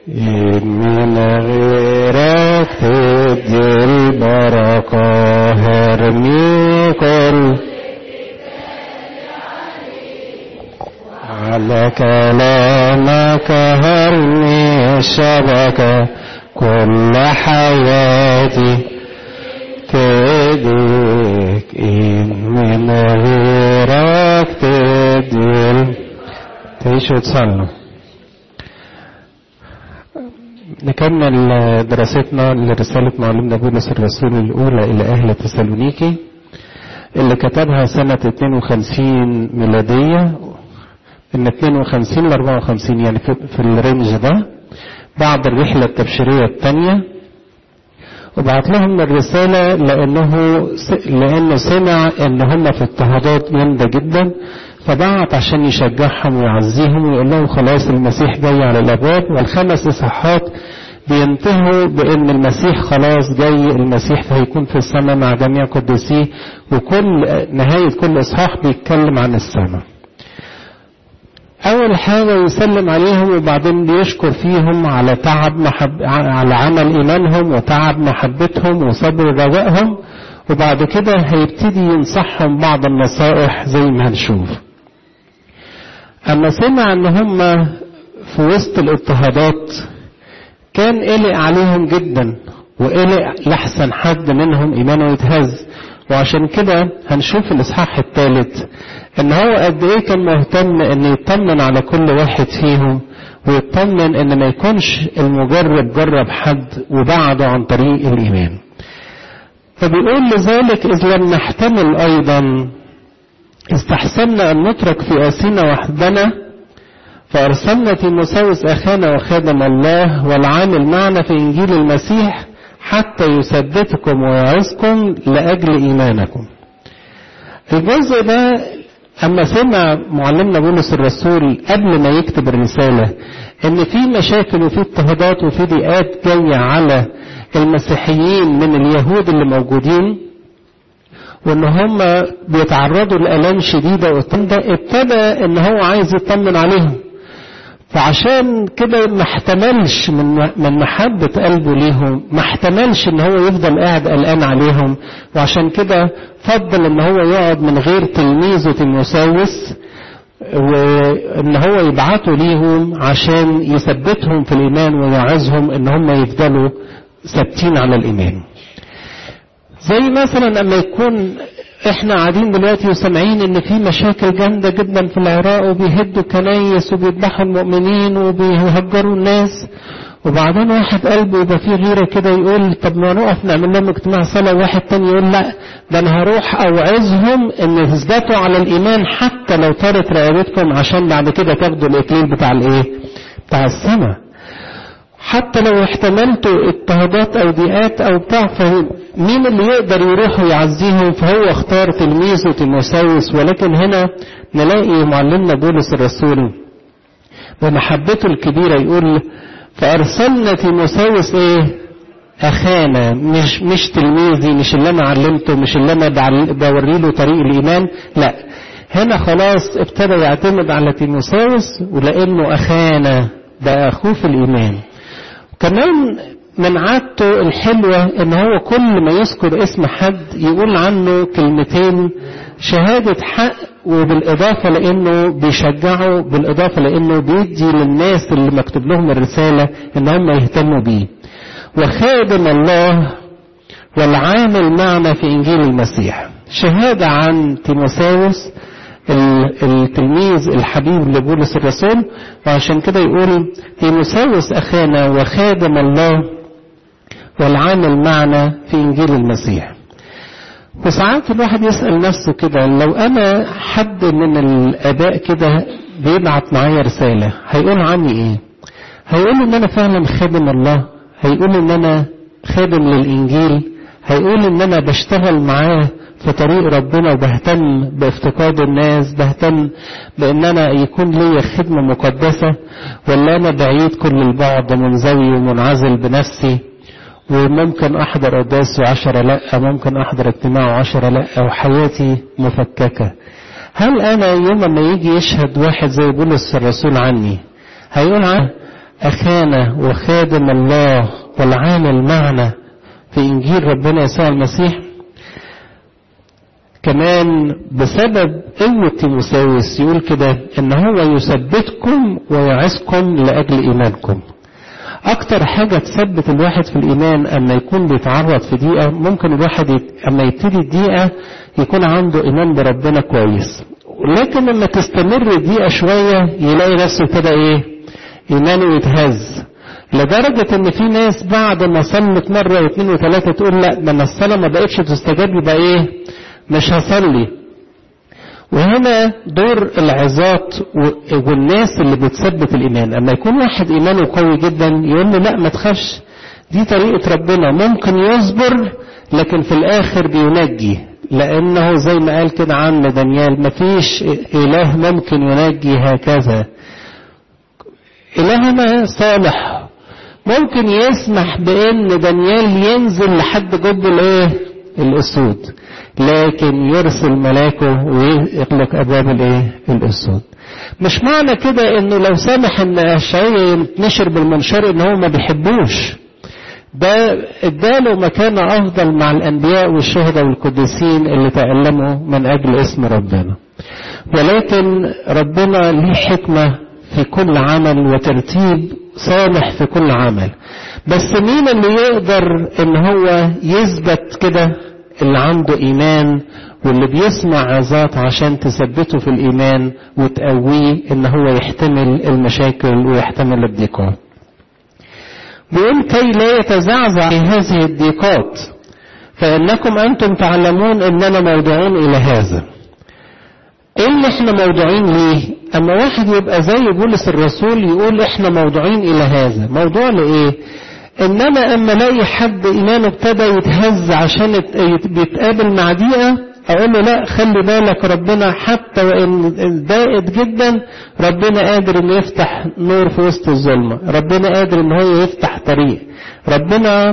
من غيرك تدي البركة هرمي كل على كلامك هرمي الشبكة كل حياتي تديك إن من غيرك تدي تعيشوا وتصلوا نكمل دراستنا لرسالة معلمنا بولس الرسول الأولى إلى أهل تسالونيكي اللي كتبها سنة 52 ميلادية من 52 ل 54 يعني في, في الرينج ده بعد الرحلة التبشيرية الثانية وبعت لهم الرسالة لأنه لأنه سمع إن هم في اضطهادات جامدة جدا فبعت عشان يشجعهم ويعزيهم ويقول لهم خلاص المسيح جاي على الابواب والخمس اصحاحات بينتهوا بان المسيح خلاص جاي المسيح فهيكون في السماء مع جميع قديسيه وكل نهايه كل اصحاح بيتكلم عن السماء. اول حاجه يسلم عليهم وبعدين بيشكر فيهم على تعب محب على عمل ايمانهم وتعب محبتهم وصبر رجائهم وبعد كده هيبتدي ينصحهم بعض النصائح زي ما هنشوف. أما سمع إن هم في وسط الاضطهادات كان قلق عليهم جدا وقلق لحسن حد منهم إيمانه يتهز وعشان كده هنشوف الإصحاح الثالث إن هو قد إيه كان مهتم إن يطمن على كل واحد فيهم ويطمن إن ما يكونش المجرب جرب حد وبعده عن طريق الإيمان. فبيقول لذلك إذ لم نحتمل أيضا استحسنا أن نترك في أسينا وحدنا فأرسلنا تيموساوس أخانا وخادم الله والعامل معنا في إنجيل المسيح حتى يثبتكم ويعظكم لأجل إيمانكم الجزء ده أما سمع معلمنا بولس الرسول قبل ما يكتب الرسالة إن في مشاكل وفي اضطهادات وفي ضيقات جاية على المسيحيين من اليهود اللي موجودين وان هم بيتعرضوا لالام شديده وده ابتدى ان هو عايز يطمن عليهم فعشان كده ما احتملش من من محبه قلبه ليهم ما احتملش ان هو يفضل قاعد قلقان عليهم وعشان كده فضل ان هو يقعد من غير تلميذه تيموساوس وان هو يبعته ليهم عشان يثبتهم في الايمان ويعظهم ان هم يفضلوا ثابتين على الايمان زي مثلا اما يكون احنا قاعدين دلوقتي وسامعين ان في مشاكل جامده جدا في العراق وبيهدوا كنايس وبيذبحوا المؤمنين وبيهجروا الناس وبعدين واحد قلبه يبقى فيه غيره كده يقول طب ما نقف نعمل لهم اجتماع صلاه وواحد تاني يقول لا ده انا هروح اوعظهم ان يثبتوا على الايمان حتى لو طارت رقبتكم عشان بعد كده تاخدوا الاكليل بتاع الايه؟ بتاع السماء. حتى لو احتملتوا اضطهادات او ضيقات او بتاع مين اللي يقدر يروح ويعزيهم فهو اختار تلميذه تيموساوس ولكن هنا نلاقي معلمنا بولس الرسول بمحبته الكبيرة يقول فأرسلنا تيموساوس ايه أخانا مش مش تلميذي مش اللي أنا علمته مش اللي أنا بوري له طريق الإيمان لا هنا خلاص ابتدى يعتمد على تيموساوس ولأنه أخانا ده أخوه في الإيمان كمان من عادته الحلوة ان هو كل ما يذكر اسم حد يقول عنه كلمتين شهادة حق وبالإضافة لأنه بيشجعه بالإضافة لأنه بيدي للناس اللي مكتوب لهم الرسالة إن هم يهتموا بيه وخادم الله والعامل معنا في إنجيل المسيح شهادة عن تيموساوس التلميذ الحبيب لبولس الرسول وعشان كده يقول تيموساوس أخانا وخادم الله والعامل معنا في إنجيل المسيح وساعات الواحد يسأل نفسه كده لو أنا حد من الآباء كده بيبعت معايا رسالة هيقول عني إيه؟ هيقول إن أنا فعلا خادم الله هيقول إن أنا خادم للإنجيل هيقول إن أنا بشتغل معاه في طريق ربنا وبهتم بافتقاد الناس بهتم بان انا يكون لي خدمة مقدسة ولا انا بعيد كل البعد منزوي ومنعزل بنفسي وممكن احضر قداس وعشرة لا ممكن احضر اجتماع وعشرة لا وحياتي مفككة هل انا يوم ما يجي يشهد واحد زي بولس الرسول عني هيقول عنه أخانا وخادم الله والعامل معنا في إنجيل ربنا يسوع المسيح كمان بسبب قوة تيموساوس يقول كده إن هو يثبتكم ويعزكم لأجل إيمانكم أكتر حاجة تثبت الواحد في الإيمان أما يكون بيتعرض في دقيقة ممكن الواحد يت... أما يبتدي الدقيقة يكون عنده إيمان بربنا كويس لكن لما تستمر الدقيقة شوية يلاقي نفسه ابتدى إيه؟ إيمانه يتهز لدرجة إن في ناس بعد ما صلت مرة واثنين وثلاثة تقول لا ما أنا الصلاة ما بقتش تستجاب يبقى إيه؟ مش هصلي وهنا دور العظات والناس اللي بتثبت الإيمان أما يكون واحد إيمانه قوي جدا يقول له لا ما تخافش دي طريقة ربنا ممكن يصبر لكن في الآخر بينجي لأنه زي ما قال كده عم دانيال مفيش إله ممكن ينجي هكذا إلهنا صالح ممكن يسمح بأن دانيال ينزل لحد جب الإيه؟ الأسود لكن يرسل ملاكه ويغلق أبواب الإيه؟ الأسود مش معنى كده إنه لو سمح إن أشعية يتنشر بالمنشار إن هو ما بيحبوش ده اداله مكانة أفضل مع الأنبياء والشهداء والقديسين اللي تألموا من أجل اسم ربنا ولكن ربنا ليه حكمة في كل عمل وترتيب صالح في كل عمل بس مين اللي يقدر ان هو يثبت كده اللي عنده ايمان واللي بيسمع عظات عشان تثبته في الايمان وتقويه ان هو يحتمل المشاكل ويحتمل الضيقات بيقول كي لا يتزعزع في هذه الضيقات فإنكم أنتم تعلمون أننا موضوعون إلى هذا إيه اللي إحنا موضوعين ليه أما واحد يبقى زي بولس الرسول يقول إحنا موضوعين إلى هذا موضوع لإيه إنما أما الاقي حد إيمانه ابتدى يتهز عشان بيتقابل مع دقيقة أقول له لا خلي بالك ربنا حتى وإن ضاقت جدا ربنا قادر إنه يفتح نور في وسط الظلمة ربنا قادر إن هو يفتح طريق ربنا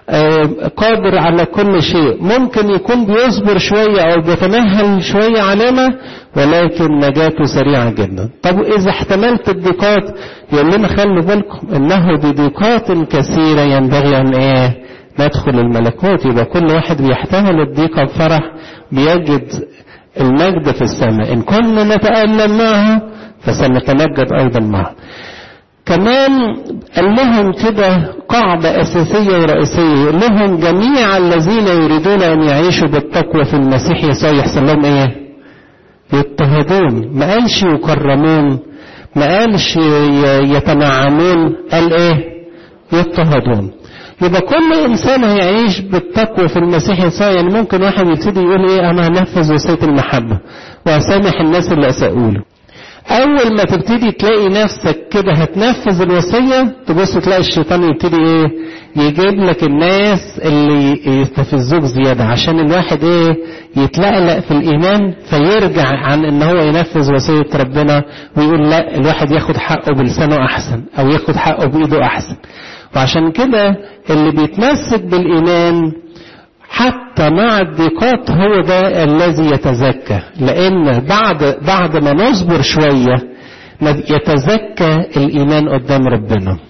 قادر على كل شيء ممكن يكون بيصبر شوية أو بيتمهل شوية علينا ولكن نجاته سريعة جدا طب إذا احتملت الضيقات يقول لنا خلوا بالكم إنه بضيقات كثيرة ينبغي أن إيه ندخل الملكوت يبقى كل واحد بيحتمل الضيقة بفرح بيجد المجد في السماء إن كنا نتألم معه فسنتمجد أيضا معه كمان قال لهم كده قاعدة أساسية ورئيسية يقول لهم جميع الذين يريدون أن يعيشوا بالتقوى في المسيح يسوع يحصل لهم إيه؟ يضطهدون ما قالش يكرمون ما قالش يتنعمون قال إيه؟ يضطهدون يبقى كل انسان هيعيش بالتقوى في المسيح يسوع يعني ممكن واحد يبتدي يقول ايه انا هنفذ وصيه المحبه وهسامح الناس اللي اساءوا له اول ما تبتدي تلاقي نفسك كده هتنفذ الوصيه تبص تلاقي الشيطان يبتدي ايه يجيب لك الناس اللي يستفزوك زياده عشان الواحد ايه يتلقلق في الايمان فيرجع عن ان هو ينفذ وصيه ربنا ويقول لا الواحد ياخد حقه بلسانه احسن او ياخد حقه بايده احسن وعشان كده اللي بيتمسك بالإيمان حتى مع الضيقات هو ده الذي يتزكى لأن بعد بعد ما نصبر شوية يتزكى الإيمان قدام ربنا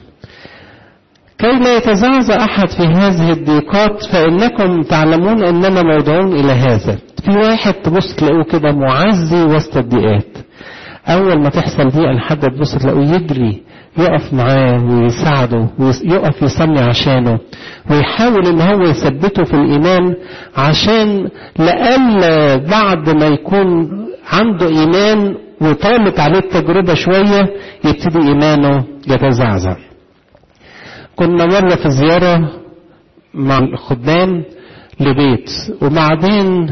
كي لا يتزعزع أحد في هذه الضيقات فإنكم تعلمون أننا موضوعون إلى هذا في واحد تبص تلاقوه كده معزي وسط الضيقات أول ما تحصل ضيقة لحد تبص تلاقوه يجري يقف معاه ويساعده ويقف يصلي عشانه ويحاول ان هو يثبته في الايمان عشان لألا بعد ما يكون عنده ايمان وطالت عليه التجربة شوية يبتدي ايمانه يتزعزع كنا مرة في زيارة مع الخدام لبيت وبعدين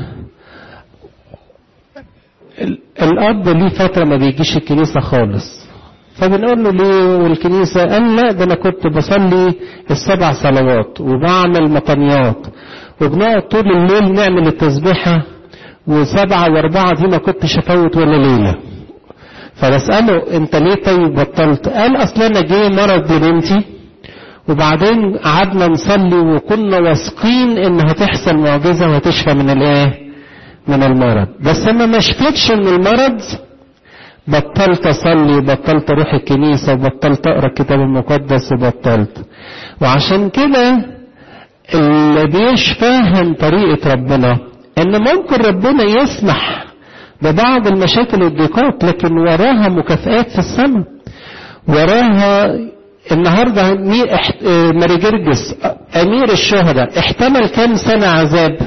الاب ليه فترة ما بيجيش الكنيسة خالص فبنقول له ليه والكنيسة قال لا ده أنا كنت بصلي السبع صلوات وبعمل مطنيات وبنقعد طول الليل نعمل التسبيحة وسبعة وأربعة دي ما كنتش أفوت ولا ليلة فبسأله أنت ليه طيب بطلت؟ قال أصل أنا جه مرض لبنتي وبعدين قعدنا نصلي وكنا واثقين إن هتحصل معجزة وهتشفى من الإيه؟ من المرض بس أنا ما شفتش إن المرض بطلت اصلي وبطلت اروح الكنيسه وبطلت اقرا الكتاب المقدس وبطلت وعشان كده اللي بيش فاهم طريقه ربنا ان ممكن ربنا يسمح ببعض المشاكل والضيقات لكن وراها مكافآت في السماء وراها النهارده ماري جرجس امير الشهداء احتمل كام سنه عذاب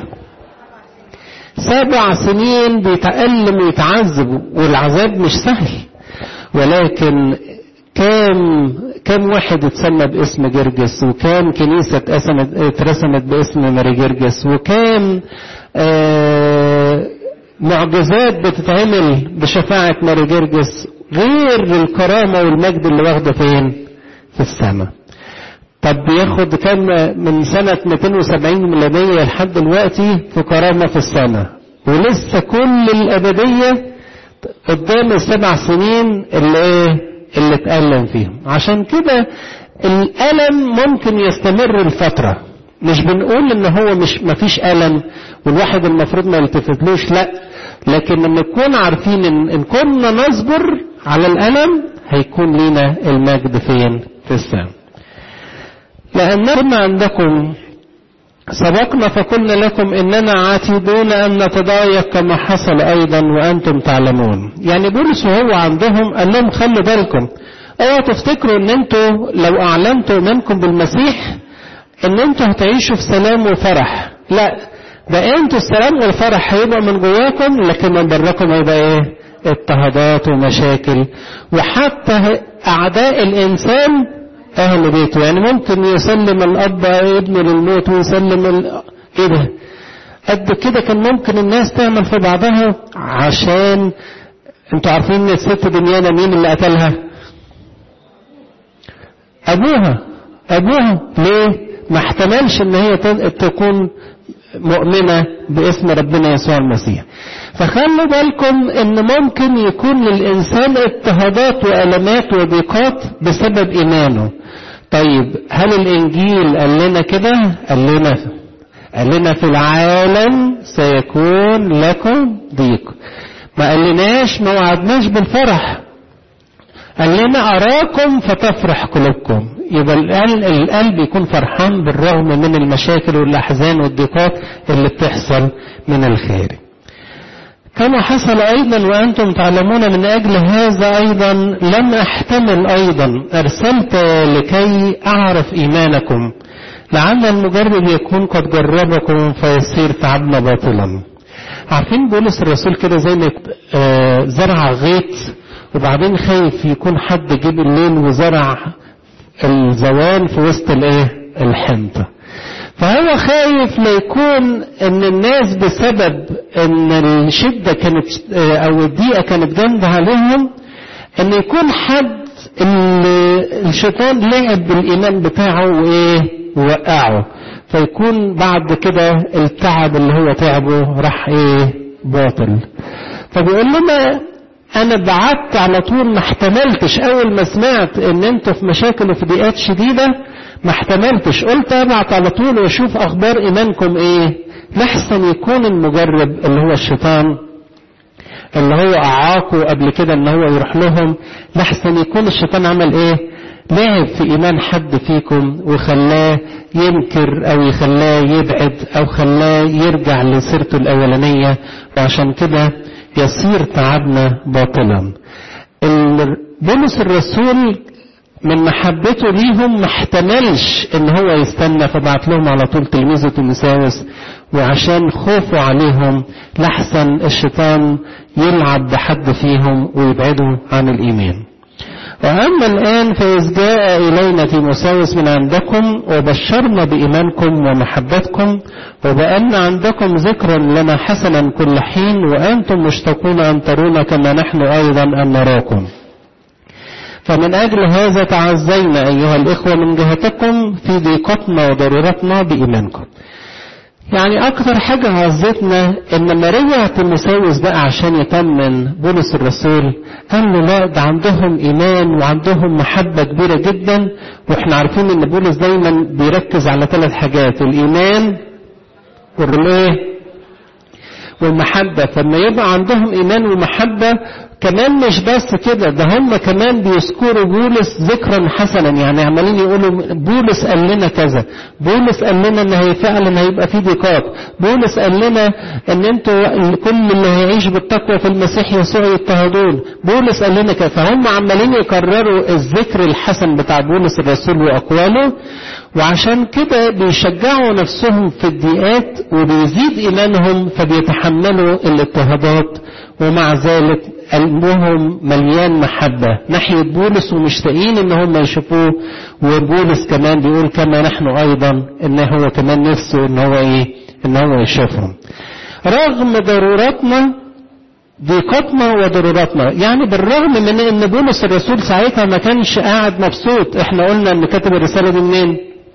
سبع سنين بيتألم ويتعذب والعذاب مش سهل ولكن كام كام واحد اتسمى باسم جرجس وكام كنيسة اترسمت, اترسمت باسم ماري جرجس وكام آه معجزات بتتعمل بشفاعة ماري جرجس غير الكرامة والمجد اللي واخده فين في السماء طب بياخد كام من سنة 270 ميلادية لحد دلوقتي في كرامة في السماء ولسه كل الأبدية قدام السبع سنين اللي ايه اللي اتألم فيهم عشان كده الألم ممكن يستمر الفترة مش بنقول ان هو مش مفيش ألم والواحد المفروض ما يلتفتلوش لا لكن لما نكون عارفين ان, إن كنا نصبر على الألم هيكون لنا المجد فين في السماء لأن كنا عندكم سبقنا فقلنا لكم إننا عاتدون أن نتضايق كما حصل أيضا وأنتم تعلمون يعني بولس وهو عندهم قال لهم خلوا بالكم اوعوا تفتكروا ان انتوا لو اعلنتوا منكم بالمسيح ان انتوا هتعيشوا في سلام وفرح لا ده انتوا السلام والفرح هيبقى من جواكم لكن من براكم هيبقى ايه اضطهادات ومشاكل وحتى اعداء الانسان اهل بيته يعني ممكن يسلم الاب ابنه للموت ويسلم ال... ايه ده قد كده كان ممكن الناس تعمل في بعضها عشان انتوا عارفين ان الست دنيانا مين اللي قتلها ابوها ابوها ليه ما احتملش ان هي تكون مؤمنة باسم ربنا يسوع المسيح فخلوا بالكم ان ممكن يكون للانسان اضطهادات والامات وضيقات بسبب ايمانه طيب هل الانجيل قال لنا كده قال لنا قال لنا في العالم سيكون لكم ضيق ما قالناش ما وعدناش بالفرح قال لنا أراكم فتفرح قلوبكم يبقى القلب يكون فرحان بالرغم من المشاكل والأحزان والضيقات اللي بتحصل من الخارج كما حصل أيضا وأنتم تعلمون من أجل هذا أيضا لم أحتمل أيضا أرسلت لكي أعرف إيمانكم لعل المجرب يكون قد جربكم فيصير تعبنا باطلا عارفين بولس الرسول كده زي ما زرع غيط وبعدين خايف يكون حد جه الليل وزرع الزوال في وسط الايه الحنطة فهو خايف ليكون ان الناس بسبب ان الشدة كانت او الضيقة كانت جامدة عليهم ان يكون حد الشيطان لعب بالايمان بتاعه وايه ووقعه فيكون بعد كده التعب اللي هو تعبه راح ايه باطل فبيقول لنا انا بعدت على طول ما احتملتش اول ما سمعت ان انتوا في مشاكل وفي ضيقات شديده ما احتملتش قلت ابعت على طول واشوف اخبار ايمانكم ايه لحسن يكون المجرب اللي هو الشيطان اللي هو اعاقه قبل كده ان هو يروح لهم لحسن يكون الشيطان عمل ايه لعب في ايمان حد فيكم وخلاه ينكر او يخلاه يبعد او خلاه يرجع لسيرته الاولانيه وعشان كده يصير تعبنا باطلا بولس الرسول من محبته ليهم ما احتملش ان هو يستنى فبعت لهم على طول تلميذه تيموساوس وعشان خوفه عليهم لحسن الشيطان يلعب بحد فيهم ويبعده عن الايمان وأما الآن فإذ جاء إلينا تيموساوس من عندكم وبشرنا بإيمانكم ومحبتكم وبأن عندكم ذكرا لنا حسنا كل حين وأنتم مشتاقون أن ترونا كما نحن أيضا أن نراكم فمن أجل هذا تعزينا أيها الإخوة من جهتكم في ضيقتنا وضرورتنا بإيمانكم يعني أكثر حاجة عزتنا إن لما رجع تيموساوس بقى عشان يطمن بولس الرسول قال له لا ده عندهم إيمان وعندهم محبة كبيرة جدا وإحنا عارفين إن بولس دايما بيركز على ثلاث حاجات الإيمان والإيه والمحبة فلما يبقى عندهم إيمان ومحبة كمان مش بس كده ده هم كمان بيذكروا بولس ذكرا حسنا يعني عمالين يقولوا بولس قال لنا كذا بولس قال لنا ان هي فعلا هيبقى في ضيقات بولس قال لنا ان انتوا كل اللي هيعيش بالتقوى في المسيح يسوع يضطهدون بولس قال لنا كذا فهم عمالين يكرروا الذكر الحسن بتاع بولس الرسول واقواله وعشان كده بيشجعوا نفسهم في الضيقات وبيزيد ايمانهم فبيتحملوا الاضطهادات ومع ذلك قلبهم مليان محبة ناحية بولس ومشتاقين ان هم يشوفوه وبولس كمان بيقول كما نحن ايضا ان هو كمان نفسه ان هو ايه ان هو يشوفهم رغم ضروراتنا ضيقتنا وضروراتنا يعني بالرغم من ان بولس الرسول ساعتها ما كانش قاعد مبسوط احنا قلنا ان كتب الرسالة دي منين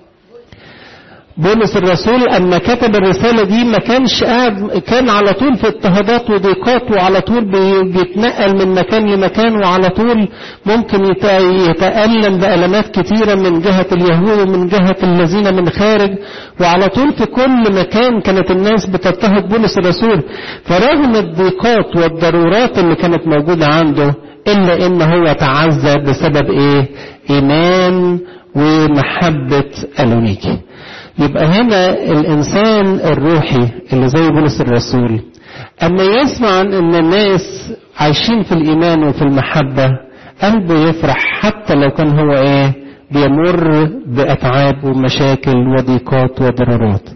بولس الرسول اما كتب الرسالة دي ما كانش قاعد كان على طول في اضطهادات وضيقات وعلى طول بيتنقل من مكان لمكان وعلى طول ممكن يتألم بألمات كتيرة من جهة اليهود ومن جهة الذين من خارج وعلى طول في كل مكان كانت الناس بتضطهد بولس الرسول فرغم الضيقات والضرورات اللي كانت موجودة عنده إلا إن هو تعزى بسبب إيه؟ إيمان ومحبة ألونيكي يبقى هنا الإنسان الروحي اللي زي بولس الرسول أما يسمع عن أن الناس عايشين في الإيمان وفي المحبة قلبه يفرح حتى لو كان هو إيه بيمر بأتعاب ومشاكل وضيقات وضرورات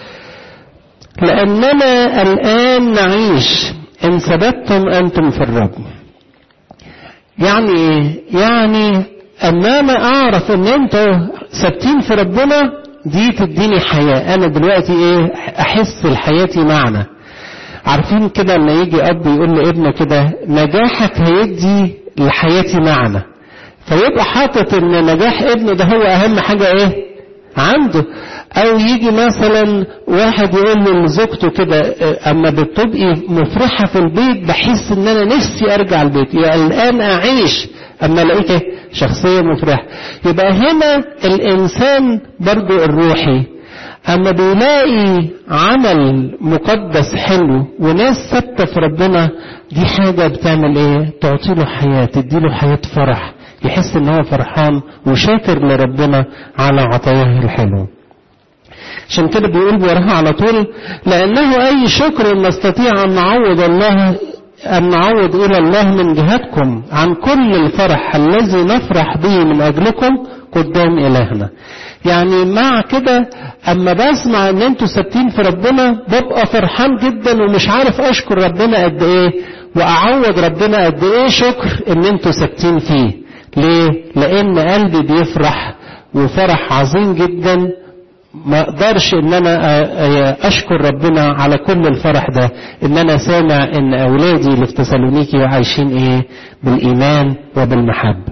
لأننا الآن نعيش إن ثبتتم أنتم في الرب يعني إيه؟ يعني أما أنا أعرف إن أنتوا ثابتين في ربنا دي تديني حياة أنا دلوقتي إيه أحس لحياتي معنى عارفين كده لما يجي أب يقول لابنه كده نجاحك هيدي لحياتي معنى فيبقى حاطط إن نجاح ابنه ده هو أهم حاجة إيه عنده أو يجي مثلا واحد يقول لزوجته كده أما بتبقي مفرحة في البيت بحس إن أنا نفسي أرجع البيت يعني الآن أعيش أما لقيت شخصية مفرحة يبقى هنا الإنسان برضو الروحي أما بيلاقي عمل مقدس حلو وناس ثابتة في ربنا دي حاجة بتعمل إيه؟ تعطي له حياة تدي له حياة فرح يحس إن هو فرحان وشاكر لربنا على عطاياه الحلو عشان كده بيقول وراها على طول لأنه أي شكر نستطيع أن نعوض الله أن نعوض إلى الله من جهتكم عن كل الفرح الذي نفرح به من أجلكم قدام إلهنا يعني مع كده أما بسمع أن أنتوا ثابتين في ربنا ببقى فرحان جدا ومش عارف أشكر ربنا قد إيه وأعوض ربنا قد إيه شكر أن أنتوا ثابتين فيه ليه؟ لأن قلبي بيفرح وفرح عظيم جدا ما اقدرش ان انا اشكر ربنا على كل الفرح ده ان انا سامع ان اولادي اللي في تسالونيكي عايشين ايه بالايمان وبالمحبه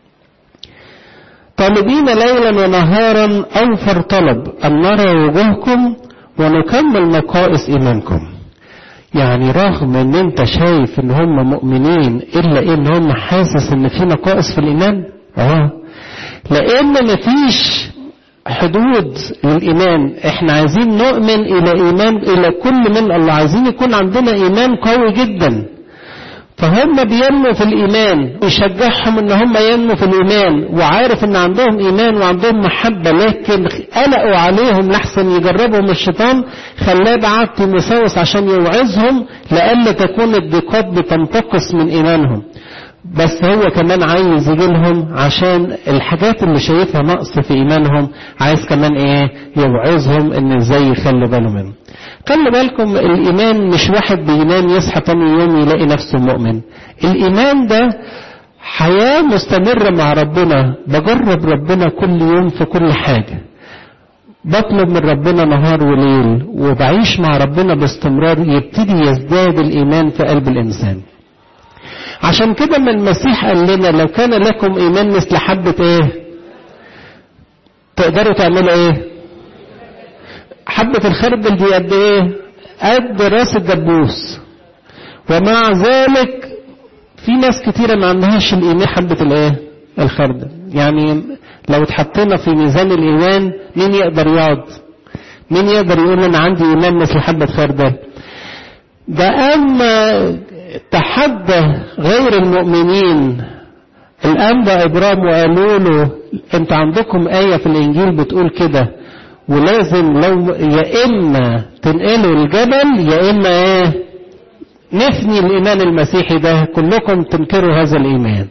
طالبين ليلا ونهارا اوفر طلب ان نرى وجوهكم ونكمل نقائص ايمانكم يعني رغم ان انت شايف ان هم مؤمنين الا ان هم حاسس ان في نقائص في الايمان اه لان مفيش حدود للإيمان احنا عايزين نؤمن إلى إيمان إلى كل من الله عايزين يكون عندنا إيمان قوي جدا فهم بينموا في الإيمان ويشجعهم إن هم ينموا في الإيمان وعارف إن عندهم إيمان وعندهم محبة لكن قلقوا عليهم لحسن يجربهم الشيطان خلاه بعت تيموثاوس عشان يوعظهم لألا تكون الضيقات بتنتقص من إيمانهم بس هو كمان عايز يجي لهم عشان الحاجات اللي شايفها نقص في ايمانهم عايز كمان ايه يوعظهم ان ازاي يخلي باله منه خلي بالكم الايمان مش واحد بينام يصحى تاني يوم يلاقي نفسه مؤمن الايمان ده حياة مستمرة مع ربنا بجرب ربنا كل يوم في كل حاجة بطلب من ربنا نهار وليل وبعيش مع ربنا باستمرار يبتدي يزداد الايمان في قلب الانسان عشان كده ما المسيح قال لنا لو كان لكم ايمان مثل حبة ايه تقدروا تعملوا ايه حبة الخردل دي قد ايه قد راس الدبوس ومع ذلك في ناس كتيرة ما عندهاش الايمان حبة الايه الخردل يعني لو اتحطينا في ميزان الايمان مين يقدر يقعد مين يقدر يقول انا عندي ايمان مثل حبة خردل ده اما تحدى غير المؤمنين الأنبا إبرام وقالوا له أنت عندكم آية في الإنجيل بتقول كده ولازم لو يا إما تنقلوا الجبل يا إما إيه نفني الإيمان المسيحي ده كلكم تنكروا هذا الإيمان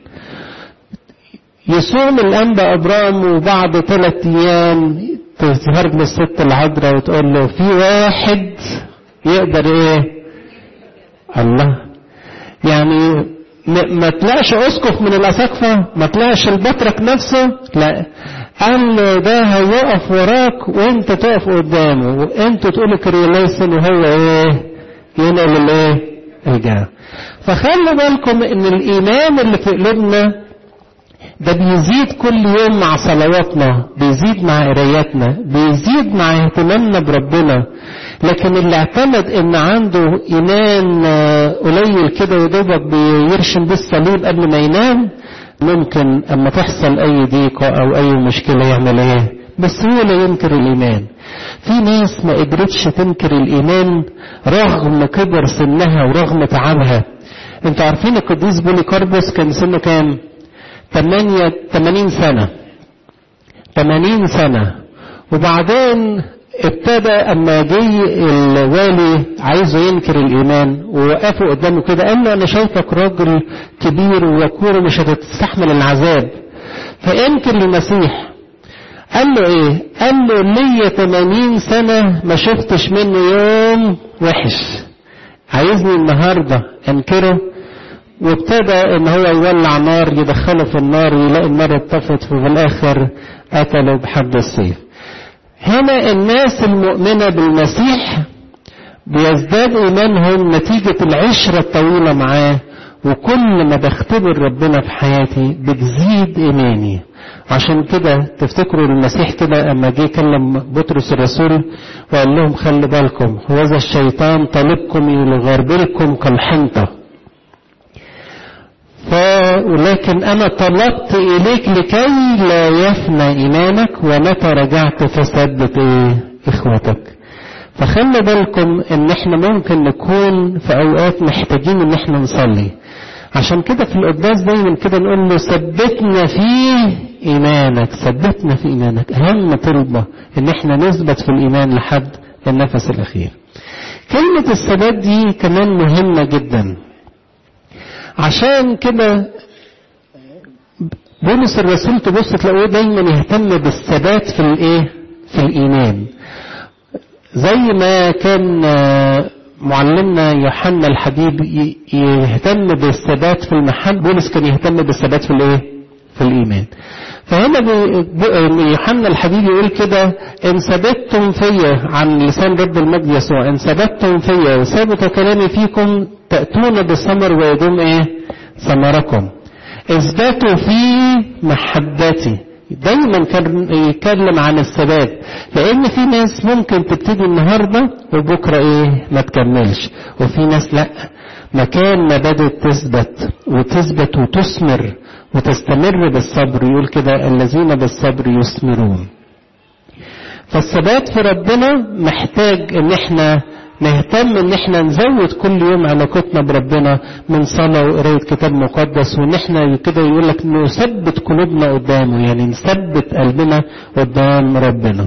يصوم الأنبا أبرام وبعد ثلاث أيام تظهر له الست العذراء وتقول له في واحد يقدر إيه الله يعني ما طلعش اسقف من الاساقفه ما طلعش البطرك نفسه لا قال له ده هيقف وراك وانت تقف قدامه وانت تقول كريليسن وهو ايه ينقل الايه الجاه فخلوا بالكم ان الايمان اللي في قلوبنا ده بيزيد كل يوم مع صلواتنا بيزيد مع قراياتنا بيزيد مع اهتمامنا بربنا لكن اللي اعتمد ان عنده ايمان قليل كده ودوبك بيرشم بالصليب قبل ما ينام ممكن اما تحصل اي ضيقه او اي مشكله يعمل ايه بسهوله ينكر الايمان في ناس ما قدرتش تنكر الايمان رغم كبر سنها ورغم تعبها انتوا عارفين القديس بوليكاربوس كان سنه كام 8 80 سنه 80 سنه وبعدين ابتدى اما جه الوالي عايزه ينكر الايمان ووقفوا قدامه كده قال له انا شايفك راجل كبير ووقور ومش هتستحمل العذاب فانكر المسيح قال له ايه قال له ليا 80 سنة ما شفتش منه يوم وحش عايزني النهاردة انكره وابتدى ان هو يولع نار يدخله في النار ويلاقي النار اتطفت وفي الاخر قتله بحد السيف هنا الناس المؤمنة بالمسيح بيزداد إيمانهم نتيجة العشرة الطويلة معاه وكل ما بختبر ربنا في حياتي بتزيد إيماني عشان كده تفتكروا المسيح كده أما جه كلم بطرس الرسول وقال لهم خلي بالكم هذا الشيطان طالبكم يغربلكم كالحنطة ولكن أنا طلبت إليك لكي لا يفنى إيمانك ومتى رجعت فثبت إيه إخوتك فخلي بالكم إن إحنا ممكن نكون في أوقات محتاجين إن إحنا نصلي عشان كده في القداس دايما كده نقول له ثبتنا في إيمانك ثبتنا في إيمانك أهم طلبة إن إحنا نثبت في الإيمان لحد النفس الأخير كلمة الثبات دي كمان مهمة جدا عشان كده بولس الرسول تبص تلاقوه دايما يهتم بالثبات في الايه في الايمان زي ما كان معلمنا يوحنا الحبيب يهتم بالثبات في المحل بولس كان يهتم بالثبات في الايه في الايمان فهنا يوحنا الحبيب يقول كده ان ثبتتم فيا عن لسان رب المجد يسوع ان ثبتتم فيا وثبت كلامي فيكم تأتون بالثمر ويدوم ايه ثمركم اثبتوا في محبتي دايما كان يتكلم عن الثبات لان في ناس ممكن تبتدي النهارده وبكره ايه ما تكملش وفي ناس لا مكان ما بدأت تثبت وتثبت وتثمر وتستمر بالصبر يقول كده الذين بالصبر يثمرون فالثبات في ربنا محتاج ان احنا نهتم ان احنا نزود كل يوم علاقتنا بربنا من صلاة وقراية كتاب مقدس وان احنا كده يقول لك نثبت قلوبنا قدامه يعني نثبت قلبنا قدام ربنا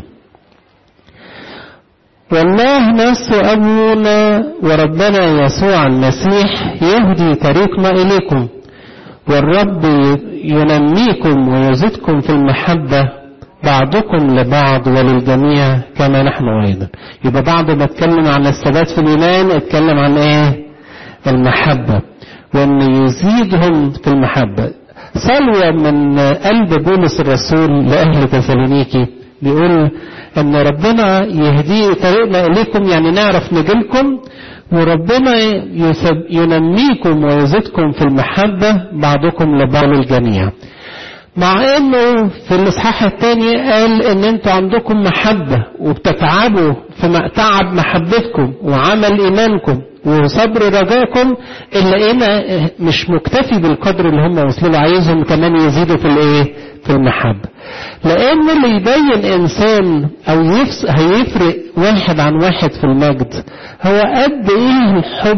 والله نفس أبونا وربنا يسوع المسيح يهدي طريقنا إليكم والرب ينميكم ويزيدكم في المحبة بعضكم لبعض وللجميع كما نحن أيضا يبقى بعد ما اتكلم عن الثبات في الإيمان اتكلم عن إيه المحبة وأن يزيدهم في المحبة صلوة من قلب بولس الرسول لأهل تسالونيكي بيقول ان ربنا يهدي طريقنا اليكم يعني نعرف نجيلكم وربنا ينميكم ويزيدكم في المحبة بعضكم لبعض الجميع مع انه في الاصحاح الثاني قال ان انتوا عندكم محبة وبتتعبوا في تعب محبتكم وعمل ايمانكم وصبر رجاكم الا ان مش مكتفي بالقدر اللي هم وصلوا له عايزهم كمان يزيدوا في الايه في المحبة لان اللي يبين انسان او يفس هيفرق واحد عن واحد في المجد هو قد ايه الحب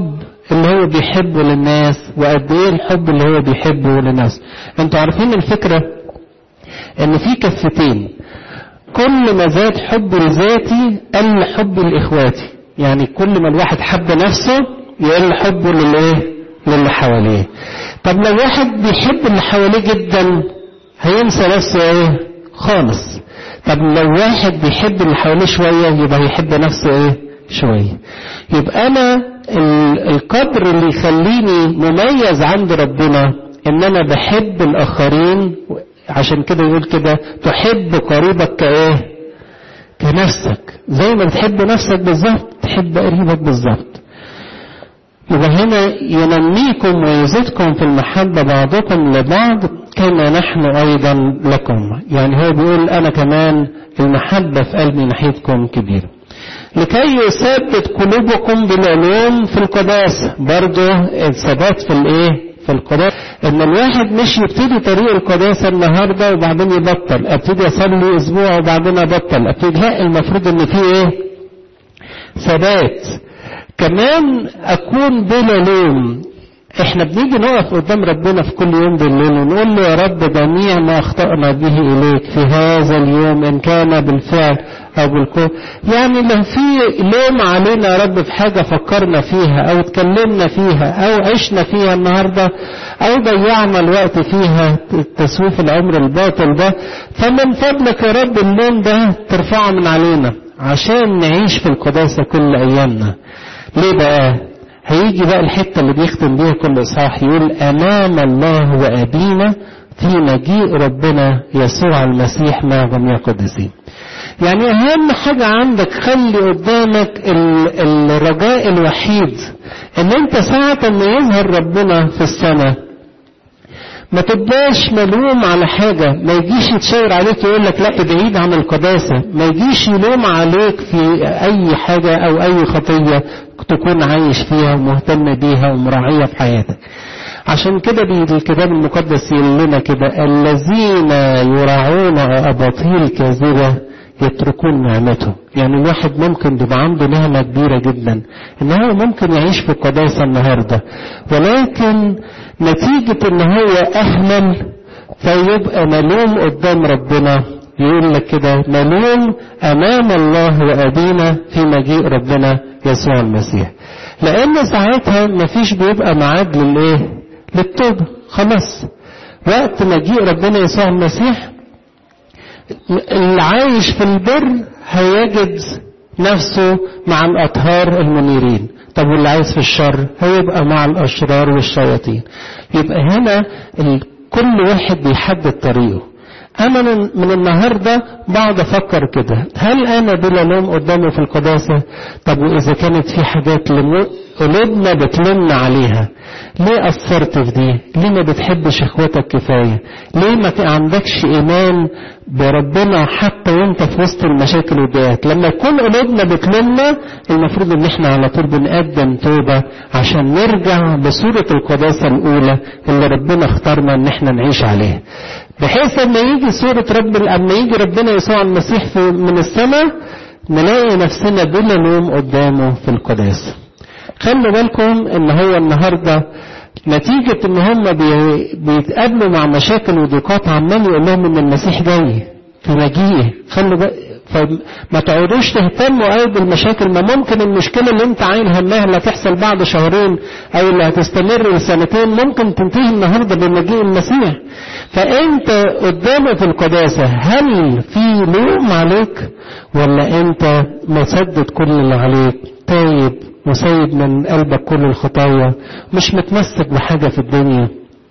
اللي هو بيحبه للناس وقد ايه الحب اللي هو بيحبه للناس انتوا عارفين الفكرة ان في كفتين كل ما زاد حب لذاتي قل حب لاخواتي يعني كل ما الواحد حب نفسه يقل حبه للايه للي حواليه طب لو واحد بيحب اللي حواليه جدا هينسى نفسه ايه خالص طب لو واحد بيحب اللي حواليه شوية يبقى هيحب نفسه ايه شوية يبقى انا القدر اللي يخليني مميز عند ربنا ان انا بحب الاخرين عشان كده يقول كده تحب قريبك كايه كنفسك زي ما بتحب نفسك بالظبط تحب قريبك بالظبط يبقى هنا ينميكم ويزيدكم في المحبة بعضكم لبعض كما نحن أيضا لكم يعني هو بيقول أنا كمان المحبة في قلبي ناحيتكم كبيرة لكي يثبت قلوبكم بالعلوم في القداسة برضه الثبات في الايه في القداسة ان الواحد مش يبتدي طريق القداسة النهاردة وبعدين يبطل ابتدي اصلي اسبوع وبعدين ابطل ابتدي لا المفروض ان في ايه ثبات كمان اكون بلا لوم احنا بنيجي نقف قدام ربنا في كل يوم بالليل ونقول له يا رب جميع ما اخطأنا به اليك في هذا اليوم ان كان بالفعل او بالقول يعني لو في لوم علينا يا رب في حاجة فكرنا فيها او اتكلمنا فيها او عشنا فيها النهاردة او ضيعنا الوقت فيها تسويف العمر الباطل ده فمن فضلك يا رب اللوم ده ترفعه من علينا عشان نعيش في القداسة كل ايامنا ليه بقى هيجي بقى الحتة اللي بيختم بيها كل إصحاح يقول أمام الله وأبينا في مجيء ربنا يسوع المسيح مع جميع القديسين يعني أهم حاجة عندك خلي قدامك الرجاء الوحيد إن أنت ساعة ما يظهر ربنا في السماء ما تبقاش ملوم على حاجة ما يجيش يتشاور عليك يقول لك لا بعيد عن القداسة ما يجيش يلوم عليك في أي حاجة أو أي خطية تكون عايش فيها ومهتم بيها ومراعية في حياتك عشان كده الكتاب المقدس يقول لنا كده الذين يراعون أباطيل كاذبة يتركون نعمته يعني الواحد ممكن يبقى عنده نعمة كبيرة جدا ان هو ممكن يعيش في القداسة النهاردة ولكن نتيجة ان هو اهمل فيبقى ملوم قدام ربنا يقول لك كده ملوم امام الله وابينا في مجيء ربنا يسوع المسيح لان ساعتها مفيش بيبقى ميعاد للايه للتوبة خلاص وقت مجيء ربنا يسوع المسيح اللي عايش في البر هيجد نفسه مع الأطهار المنيرين طب واللي عايز في الشر هيبقى مع الأشرار والشياطين يبقى هنا كل واحد بيحدد طريقه أنا من النهاردة بقعد أفكر كده هل أنا بلا لوم قدامه في القداسة طب وإذا كانت في حاجات قلوبنا بتلمنا عليها ليه أثرت في دي ليه ما بتحبش إخواتك كفاية ليه ما عندكش إيمان بربنا حتى وانت في وسط المشاكل وديات لما يكون قلوبنا بتلمنا المفروض ان احنا على طول بنقدم توبة عشان نرجع بصورة القداسة الأولى اللي ربنا اختارنا ان احنا نعيش عليها بحيث لما يجي سورة رب لما يجي ربنا يسوع المسيح في من السماء نلاقي نفسنا بلا لوم قدامه في القداسة خلوا بالكم ان هو النهارده نتيجة ان هم بيتقابلوا مع مشاكل وضيقات عمال يقول لهم ان المسيح جاي في مجيئه خلوا بقى فما تقعدوش تهتموا قوي بالمشاكل ما ممكن المشكله اللي انت عايل همها اللي هتحصل بعد شهرين او اللي هتستمر لسنتين ممكن تنتهي النهارده بمجيء المسيح فانت قدامه في القداسه هل في لوم عليك ولا انت مسدد كل اللي عليك تايب وسيد من قلبك كل الخطايا مش متمسك بحاجه في الدنيا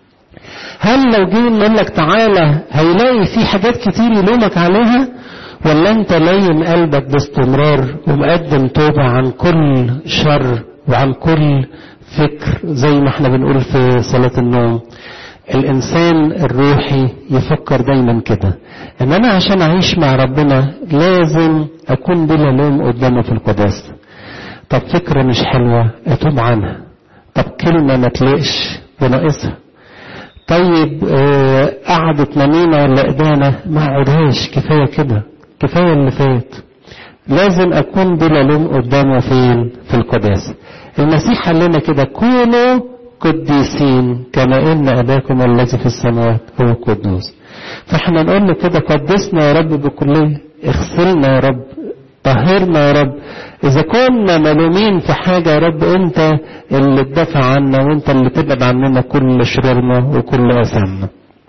هل لو جه نقول لك تعالى هيلاقي في حاجات كتير يلومك عليها ولا انت لايم قلبك باستمرار ومقدم توبة عن كل شر وعن كل فكر زي ما احنا بنقول في صلاة النوم الانسان الروحي يفكر دايما كده ان انا عشان اعيش مع ربنا لازم اكون بلا لوم قدامه في القداسة طب فكرة مش حلوة اتوب عنها طب كلمة ما تلاقش وناقصها طيب اه قعدت نميمة ولا إدانة ما اقعدهاش كفاية كده كفاية اللي فات لازم أكون بلا لوم قدامه فين في القداسة المسيح قال لنا كده كونوا قديسين كما إن أباكم الذي في السماوات هو قدوس فاحنا نقول له كده قدسنا يا رب بكلية اغسلنا يا رب طهرنا يا رب إذا كنا ملومين في حاجة يا رب أنت اللي تدافع عنا وأنت اللي تبعد عننا كل شرورنا وكل أثامنا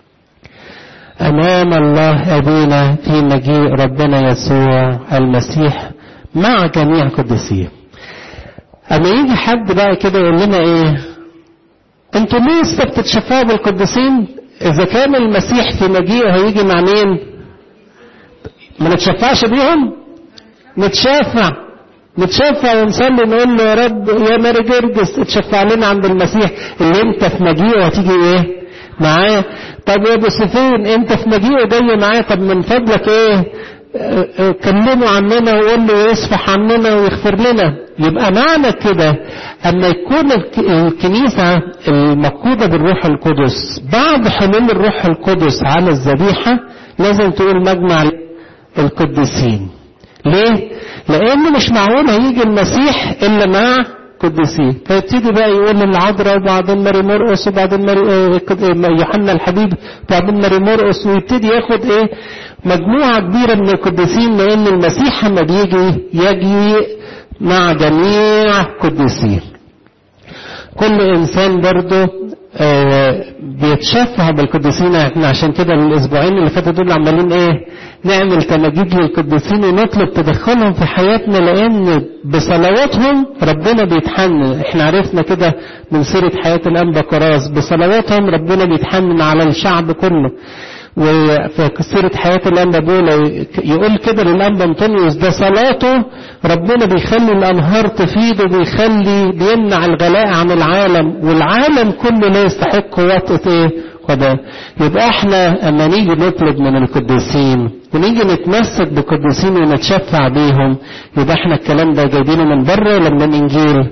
أمام الله أبينا في مجيء ربنا يسوع المسيح مع جميع قدسيه أما يجي حد بقى كده يقول لنا إيه أنتوا لسه بتتشفعوا بالقديسين إذا كان المسيح في مجيئه هيجي مع مين؟ ما نتشفعش بيهم؟ نتشفع نتشفع ونصلي نقول له يا رب يا ماري جرجس اتشفع لنا عند المسيح اللي انت في مجيئه هتيجي ايه؟ معاه طب يا ابو سفين انت في مجيئه جاي معاه طب من فضلك ايه؟ كلموا عننا وقول له يصفح عننا ويغفر لنا يبقى معنى كده اما يكون الكنيسة المقودة بالروح القدس بعد حلول الروح القدس على الذبيحة لازم تقول مجمع القديسين ليه؟ لأن مش معقول هيجي المسيح إلا مع قديسين فيبتدي بقى يقول العذراء وبعدين ماري مرقس وبعدين ماري يوحنا الحبيب وبعدين ماري مرقس ويبتدي ياخد ايه مجموعة كبيرة من القديسين لأن المسيح لما بيجي يجي مع جميع قديسين كل إنسان برضه آه بيتشفع بالقديسين احنا عشان كده الاسبوعين اللي فاتوا دول عمالين ايه نعمل تماجيد للقديسين ونطلب تدخلهم في حياتنا لان بصلواتهم ربنا بيتحنن احنا عرفنا كده من سيره حياه الانبا كراس بصلواتهم ربنا بيتحنن على الشعب كله وفي سيرة حياة الأنبا بولا يقول كده للأنبا أنطونيوس ده صلاته ربنا بيخلي الأنهار تفيد وبيخلي بيمنع الغلاء عن العالم والعالم كله لا يستحق وطئة إيه؟ قضاء يبقى احنا اما نيجي نطلب من القديسين ونيجي نتمسك بالقديسين ونتشفع بيهم يبقى احنا الكلام ده جايبينه من بره ولا من الانجيل؟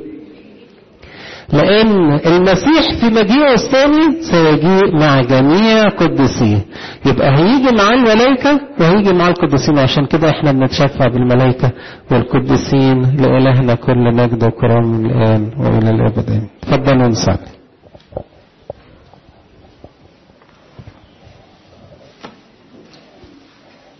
لأن المسيح في مجيئه الثاني سيجيء مع جميع قدسيه يبقى هيجي مع الملائكة وهيجي مع القدسين عشان كده احنا بنتشفع بالملائكة والقدسين لإلهنا كل مجد وكرم الآن وإلى الأبد تفضلوا نصلي